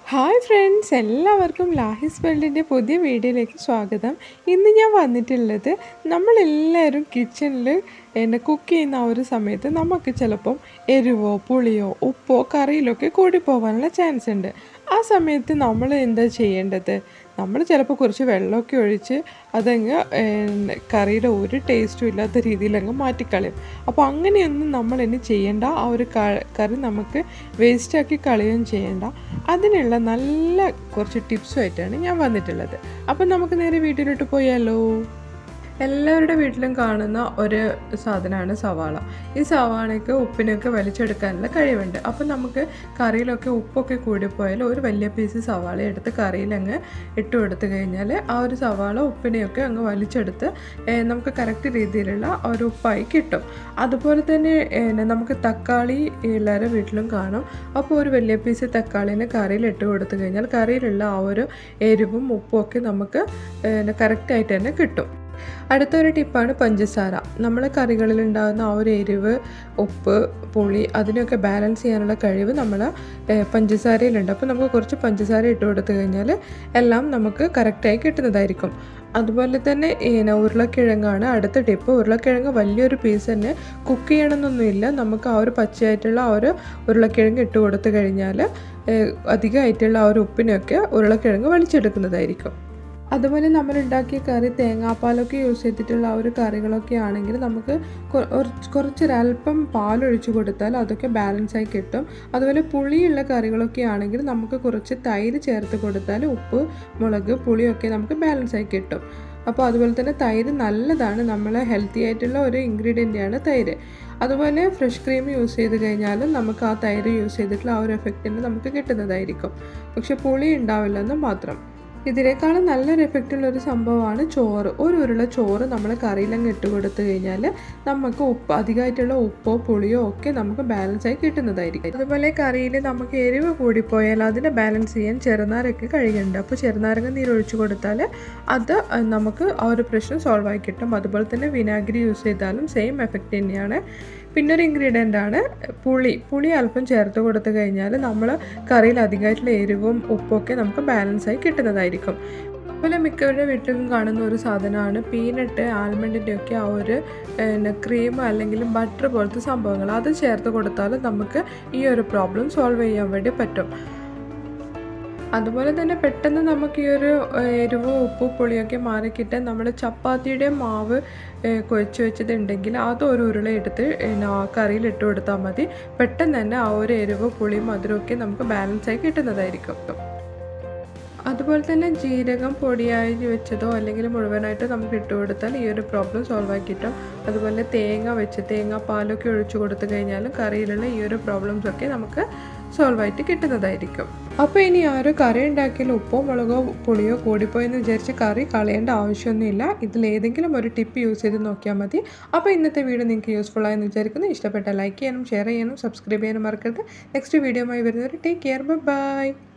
hi friends എല്ലാവർക്കും ലാഹിസ് വേൾഡിൻ്റെ പുതിയ വീഡിയോയിലേക്ക് സ്വാഗതം ഇന്ന് ഞാൻ വന്നിട്ടുള്ളത് നമ്മളെല്ലാവരും കിച്ചണിൽ എന്നെ കുക്ക് ചെയ്യുന്ന ആ ഒരു സമയത്ത് നമുക്ക് ചിലപ്പം എരിവോ പുളിയോ ഉപ്പോ കറിയിലൊക്കെ കൂടി പോകാനുള്ള ചാൻസ് ഉണ്ട് ആ സമയത്ത് നമ്മൾ എന്താ ചെയ്യേണ്ടത് നമ്മൾ ചിലപ്പോൾ കുറച്ച് വെള്ളമൊക്കെ ഒഴിച്ച് അതങ്ങ് ഏഹ്, കറിയുടെ ഒരു ടേസ്റ്റും ഇല്ലാത്ത രീതിയിൽ അങ്ങ് മാറ്റിക്കളയും അപ്പോൾ അങ്ങനെയൊന്നും നമ്മൾ ഇനി ചെയ്യേണ്ട ആ ഒരു ക- കറി നമുക്ക് വേസ്റ്റാക്കി കളയുകയും ചെയ്യേണ്ട അതിനുള്ള നല്ല കുറച്ച് ടിപ്സുമായിട്ടാണ് ഞാൻ വന്നിട്ടുള്ളത് അപ്പം നമുക്ക് നേരെ വീട്ടിലോട്ട് പോയാലോ എല്ലാവരുടെ വീട്ടിലും കാണുന്ന ഒരു സാധനമാണ് സവാള ഈ സവാളയ്ക്ക് ഉപ്പിനൊക്കെ വലിച്ചെടുക്കാനുള്ള കഴിവുണ്ട് അപ്പം നമുക്ക് കറിയിലൊക്കെ ഉപ്പൊക്കെ കൂടിപ്പോയാൽ ഒരു വലിയ പീസ് സവാള എടുത്ത് കറിയിൽ അങ്ങ് ഇട്ട് കൊടുത്തു കഴിഞ്ഞാൽ ആ ഒരു സവാള ഉപ്പിനെയൊക്കെ അങ്ങ് വലിച്ചെടുത്ത് ഏഹ്, നമുക്ക് കറക്റ്റ് രീതിയിലുള്ള ഒരു ഉപ്പായി കിട്ടും അതുപോലെ തന്നെ ഏഹ്, നമുക്ക് തക്കാളി എല്ലാവരുടെ വീട്ടിലും കാണും അപ്പോൾ ഒരു വലിയ പീസ് തക്കാളിനെ കറിയിൽ ഇട്ട് കൊടുത്തു കഴിഞ്ഞാൽ കറിയിലുള്ള ആ ഒരു എരിവും ഉപ്പും ഒക്കെ നമുക്ക് കറക്റ്റായിട്ട് തന്നെ കിട്ടും അടുത്തൊരു ടിപ്പാണ് പഞ്ചസാര നമ്മൾ കറികളിൽ ഉണ്ടാകുന്ന ആ ഒരു എരിവ് ഉപ്പ് പുളി അതിനൊക്കെ ബാലൻസ് ചെയ്യാനുള്ള കഴിവ് നമ്മൾ പഞ്ചസാരയിലുണ്ട് അപ്പോൾ നമുക്ക് കുറച്ച് പഞ്ചസാര ഇട്ട് കൊടുത്തു കഴിഞ്ഞാൽ എല്ലാം നമുക്ക് കറക്റ്റായി കിട്ടുന്നതായിരിക്കും അതുപോലെ തന്നെ ഏന ഉരുളക്കിഴങ്ങാണ് അടുത്ത ടിപ്പ് ഉരുളക്കിഴങ്ങ് വലിയൊരു പീസ് തന്നെ കുക്ക് ചെയ്യണമെന്നൊന്നുമില്ല നമുക്ക് ആ ഒരു പച്ചയായിട്ടുള്ള ആ ഒരു ഉരുളക്കിഴങ്ങ് ഇട്ട് കൊടുത്തു കഴിഞ്ഞാൽ അധികമായിട്ടുള്ള ആ ഒരു ഉപ്പിനൊക്കെ ഉരുളക്കിഴങ്ങ് വലിച്ചെടുക്കുന്നതായിരിക്കും അതുപോലെ നമ്മൾ ഉണ്ടാക്കിയ കറി തേങ്ങാപ്പാലൊക്കെ യൂസ് ചെയ്തിട്ടുള്ള ആ ഒരു കറികളൊക്കെ ആണെങ്കിൽ നമുക്ക് കൊ- ഒരു- കുറച്ചൊരല്പം പാലൊഴിച്ച് കൊടുത്താൽ അതൊക്കെ ബാലൻസ് ആയി കിട്ടും അതുപോലെ പുളിയുള്ള കറികളൊക്കെ ആണെങ്കിൽ നമുക്ക് കുറച്ച് തൈര് ചേർത്ത് കൊടുത്താൽ ഉപ്പ് മുളക് പുളിയൊക്കെ നമുക്ക് ബാലൻസ് ആയി കിട്ടും അപ്പോൾ അതുപോലെ തന്നെ തൈര് നല്ലതാണ് നമ്മൾ ഹെൽത്തി ആയിട്ടുള്ള ഒരു ഇൻഗ്രീഡിയൻ്റാണ് തൈര് അതുപോലെ ഫ്രഷ് ക്രീം യൂസ് ചെയ്ത് കഴിഞ്ഞാലും നമുക്ക് ആ തൈര് യൂസ് ചെയ്തിട്ടുള്ള ആ ഒരു എഫക്റ്റിന് നമുക്ക് കിട്ടുന്നതായിരിക്കും പക്ഷെ പുളി ഉണ്ടാവില്ലെന്ന് മാത്രം ഇതിനേക്കാളും നല്ലൊരു എഫക്റ്റുള്ള ഒരു സംഭവമാണ് ചോറ് ഒരു ഉരുള ചോറ് നമ്മൾ കറിയിലങ്ങ് ഇട്ട് കൊടുത്തു കഴിഞ്ഞാൽ നമുക്ക് ഉപ്പ് അധികമായിട്ടുള്ള ഉപ്പോ പുളിയോ ഒക്കെ നമുക്ക് ബാലൻസ് ആയി കിട്ടുന്നതായിരിക്കും അതുപോലെ കറിയിൽ നമുക്ക് എരിവ് കൂടിപ്പോയാൽ അതിനെ ബാലൻസ് ചെയ്യാൻ ചെറുനാരൊക്കെ കഴിയുന്നുണ്ട് അപ്പോൾ ചെറുനാരങ്ങ നീര് ഒഴിച്ചു കൊടുത്താൽ അത് അഹ്, നമുക്ക് ആ ഒരു പ്രശ്നം സോൾവ് ആയി കിട്ടും അതുപോലെ തന്നെ വിനാഗിരി യൂസ് ചെയ്താലും സെയിം എഫക്റ്റ് തന്നെയാണ് പിന്നെ ഒരു ഇൻഗ്രീഡിയൻ്റ് ആണ് പുളി പുളി അല്പം ചേർത്ത് കൊടുത്തു കഴിഞ്ഞാൽ നമ്മൾ കറിയിൽ അധികമായിട്ടുള്ള എരിവും ഉപ്പൊക്കെ നമുക്ക് ബാലൻസ് ആയി കിട്ടുന്നതായിരിക്കും അതുപോലെ മിക്കവരുടെ വീട്ടിലും കാണുന്ന ഒരു സാധനമാണ് പീനട്ട് ആൽമണ്ടിൻ്റെ ഒക്കെ ആ ഒരു ക്രീം അല്ലെങ്കിൽ ബട്ടർ പോലത്തെ സംഭവങ്ങൾ അത് ചേർത്ത് കൊടുത്താൽ നമുക്ക് ഈ ഒരു പ്രോബ്ലം സോൾവ് ചെയ്യാൻ വേണ്ടി പറ്റും അതുപോലെ തന്നെ പെട്ടെന്ന് നമുക്ക് ഈ ഒരു ഏഹ്, എരിവ് ഉപ്പ് പുളിയൊക്കെ മാറിക്കിട്ടാൻ നമ്മൾ ചപ്പാത്തിയുടെ മാവ് ഏഹ്, കുഴച്ച് വെച്ചതുണ്ടെങ്കിൽ അത് ഒരു ഉരുള എടുത്ത് ഏഹ്, ആ കറിയിൽ ഇട്ട് കൊടുത്താൽ മതി പെട്ടെന്ന് തന്നെ ആ ഒരു എരിവ് പുളി മധുരമൊക്കെ നമുക്ക് ബാലൻസ് ആയി കിട്ടുന്നതായിരിക്കും അതുപോലെ തന്നെ ജീരകം പൊടിയായി വെച്ചതോ അല്ലെങ്കിൽ മുഴുവനായിട്ടോ നമുക്ക് ഇട്ട് കൊടുത്താൽ ഈ ഒരു പ്രോബ്ലം സോൾവ് ആക്കി കിട്ടും അതുപോലെ തേങ്ങ വെച്ച് തേങ്ങ പാലൊക്കെ ഒഴിച്ചു കൊടുത്തു കഴിഞ്ഞാലും കറിയിലുള്ള ഈ ഒരു പ്രോബ്ലംസ് ഒക്കെ നമുക്ക് സോൾവ് ആയിട്ട് കിട്ടുന്നതായിരിക്കും അപ്പോൾ ഇനി ആരോ കറി ഉണ്ടാക്കിയാൽ ഉപ്പോ മുളകോ പുളിയോ കൂടിപ്പോയെന്ന് വിചാരിച്ച് കറി കളയേണ്ട ആവശ്യമൊന്നുമില്ല ഇതിൽ ഏതെങ്കിലും ഒരു ടിപ്പ് യൂസ് ചെയ്ത് നോക്കിയാൽ മതി അപ്പോൾ ഇന്നത്തെ വീഡിയോ നിങ്ങൾക്ക് യൂസ്ഫുൾ ആയെന്ന് വിചാരിക്കുന്നു ഇഷ്ടപ്പെട്ട ലൈക്ക് ചെയ്യാനും ഷെയർ ചെയ്യാനും സബ്സ്ക്രൈബ് ചെയ്യാനും മറക്കരുത് നെക്സ്റ്റ് വീഡിയോയുമായി വരുന്നവർ ടേക്ക് കെയർ ബൈ